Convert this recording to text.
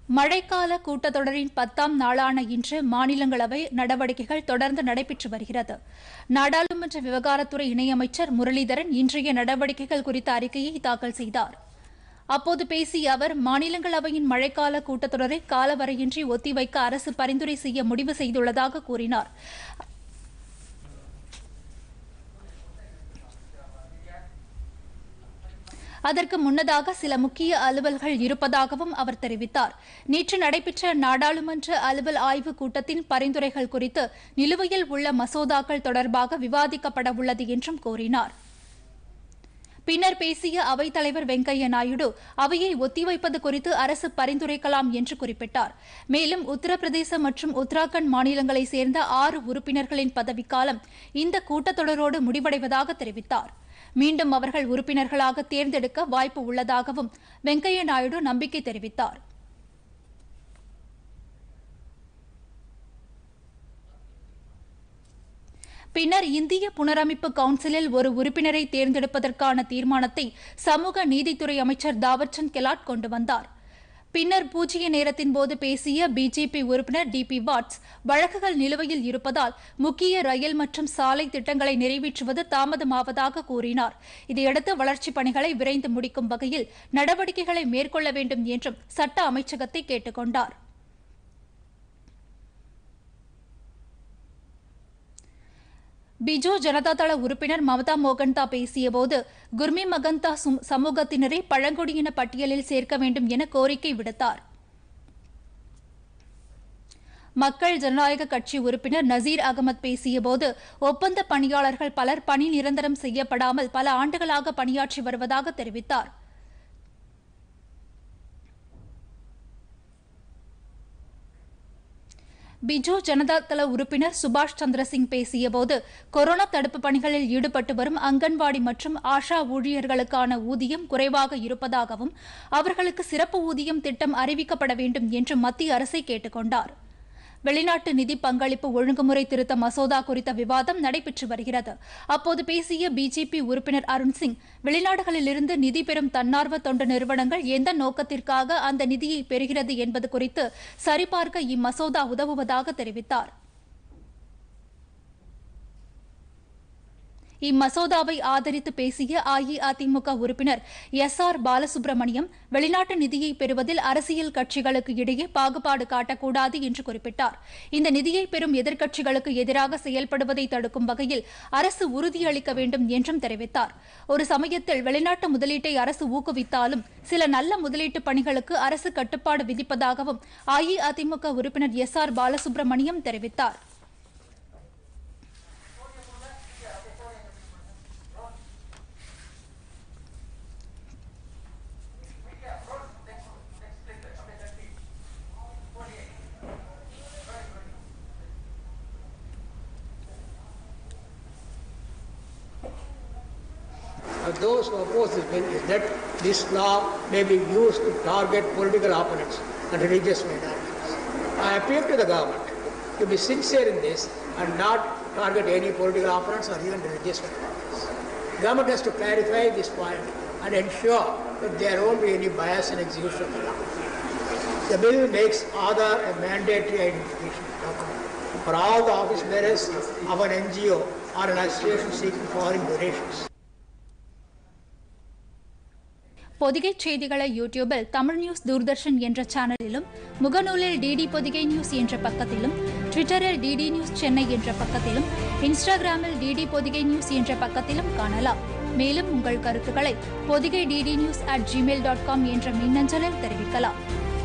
மழைக்கால கூட்டத்தொடரின் பத்தாம் நாளான இன்று மாநிலங்களவை நடவடிக்கைகள் தொடர்ந்து நடைபெற்று வருகிறது நாடாளுமன்ற விவகாரத்துறை இணையமைச்சர் முரளிதரன் இன்றைய நடவடிக்கைகள் குறித்த அறிக்கையை தாக்கல் செய்தார் அப்போது பேசிய அவர் மாநிலங்களவையின் மழைக்கால கூட்டத்தொடரை காலவரையின்றி ஒத்திவைக்க அரசு பரிந்துரை செய்ய முடிவு செய்துள்ளதாக கூறினார் அதற்கு முன்னதாக சில முக்கிய அலுவல்கள் இருப்பதாகவும் அவர் தெரிவித்தார் நேற்று நடைபெற்ற நாடாளுமன்ற அலுவல் ஆய்வுக் கூட்டத்தின் பரிந்துரைகள் குறித்து நிலுவையில் உள்ள மசோதாக்கள் தொடர்பாக விவாதிக்கப்பட உள்ளது என்றும் கூறினார் பின்னர் பேசிய அவைத்தலைவர் வெங்கையா நாயுடு அவையை ஒத்திவைப்பது குறித்து அரசு பரிந்துரைக்கலாம் என்று குறிப்பிட்டார் மேலும் உத்தரப்பிரதேச மற்றும் உத்தராகண்ட் மாநிலங்களைச் சேர்ந்த ஆறு உறுப்பினர்களின் பதவிக்காலம் இந்த கூட்டத்தொடரோடு முடிவடைவதாக தெரிவித்தார் மீண்டும் அவர்கள் உறுப்பினர்களாக தேர்ந்தெடுக்க வாய்ப்பு உள்ளதாகவும் வெங்கையா நாயுடு நம்பிக்கை தெரிவித்தார் பின்னர் இந்திய புனரமைப்பு கவுன்சிலில் ஒரு உறுப்பினரை தேர்ந்தெடுப்பதற்கான தீர்மானத்தை சமூக நீதித்துறை அமைச்சர் தாவர்சந்த் கெலாட் கொண்டு வந்தார் பின்னர் பூஜ்ய நேரத்தின் போது பேசிய பிஜேபி உறுப்பினர் டி பி வாட்ஸ் வழக்குகள் நிலுவையில் இருப்பதால் முக்கிய ரயில் மற்றும் சாலை திட்டங்களை நிறைவேற்றுவது தாமதமாவதாக கூறினார் இதையடுத்து வளர்ச்சிப் பணிகளை விரைந்து முடிக்கும் வகையில் நடவடிக்கைகளை மேற்கொள்ள வேண்டும் என்றும் சட்ட அமைச்சகத்தை கேட்டுக் கொண்டார் பிஜு ஜனதாதள உறுப்பினர் மமதா மோகன்தா பேசியபோது குர்மி மகந்தா சும்- சமூகத்தினரை பழங்குடியின பட்டியலில் சேர்க்க வேண்டும் என கோரிக்கை விடுத்தார் மக்கள் ஜனநாயக கட்சி உறுப்பினர் நசீர் அகமது பேசியபோது ஒப்பந்த பணியாளர்கள் பலர் பணி நிரந்தரம் செய்யப்படாமல் பல ஆண்டுகளாக பணியாற்றி வருவதாக தெரிவித்தார் பிஜு ஜனதாதள உறுப்பினர் சுபாஷ் சந்திர சிங் பேசியபோது கொரோனா தடுப்பு பணிகளில் ஈடுபட்டு வரும் அங்கன்வாடி மற்றும் ஆஷா ஊழியர்களுக்கான ஊதியம் குறைவாக இருப்பதாகவும் அவர்களுக்கு சிறப்பு ஊதியம் திட்டம் அறிவிக்கப்பட வேண்டும் என்று மத்திய அரசை கேட்டுக் கொண்டார் வெளிநாட்டு நிதி பங்களிப்பு ஒழுங்குமுறை திருத்த மசோதா குறித்த விவாதம் நடைபெற்று வருகிறது அப்போது பேசிய பிஜேபி உறுப்பினர் அருண் சிங் வெளிநாடுகளிலிருந்து நிதி பெறும் தன்னார்வ தொண்டு நிறுவனங்கள் எந்த நோக்கத்திற்காக அந்த நிதியை பெறுகிறது என்பது குறித்து சரிபார்க்க இம்மசோதா உதவுவதாக தெரிவித்தார் இம்மசோதாவை ஆதரித்து பேசிய அஇஅதிமுக உறுப்பினர் எஸ் ஆர் பாலசுப்ரமணியம் வெளிநாட்டு நிதியை பெறுவதில் அரசியல் கட்சிகளுக்கு இடையே பாகுபாடு காட்டக்கூடாது என்று குறிப்பிட்டார் இந்த நிதியை பெறும் எதிர்க்கட்சிகளுக்கு எதிராக செயல்படுவதை தடுக்கும் வகையில் அரசு உறுதியளிக்க வேண்டும் என்றும் தெரிவித்தார் ஒரு சமயத்தில் வெளிநாட்டு முதலீட்டை அரசு ஊக்குவித்தாலும் சில நல்ல முதலீட்டு பணிகளுக்கு அரசு கட்டுப்பாடு விதிப்பதாகவும் அஇஅதிமுக உறுப்பினர் எஸ் ஆர் பாலசுப்ரமணியம் தெரிவித்தார் of those who oppose this bill is that this law may be used to target political opponents and religious minorities. I appeal to the government to be sincere in this and not target any political opponents or even religious minorities. Government has to clarify this point and ensure that there won't be any bias in execution of the law. The bill makes Aadhaar a mandatory identification document for all the office bearers of an NGO or an association seeking foreign donations. Pothigai செய்திகளை யூடியூபில் Tamil news Doordarshan என்ற சேனலிலும் முகநூலில் DD Pothigai news என்ற பக்கத்திலும் ட்விட்டரில் DD news Chennai என்ற பக்கத்திலும் இன்ஸ்டாகிராமில் டிடி பொதிகை நியூஸ் என்ற பக்கத்திலும் காணலாம் மேலும் உங்கள் கருத்துக்களை Podhigai DD news at Gmail dot com என்ற மின்னஞ்சலில் தெரிவிக்கலாம்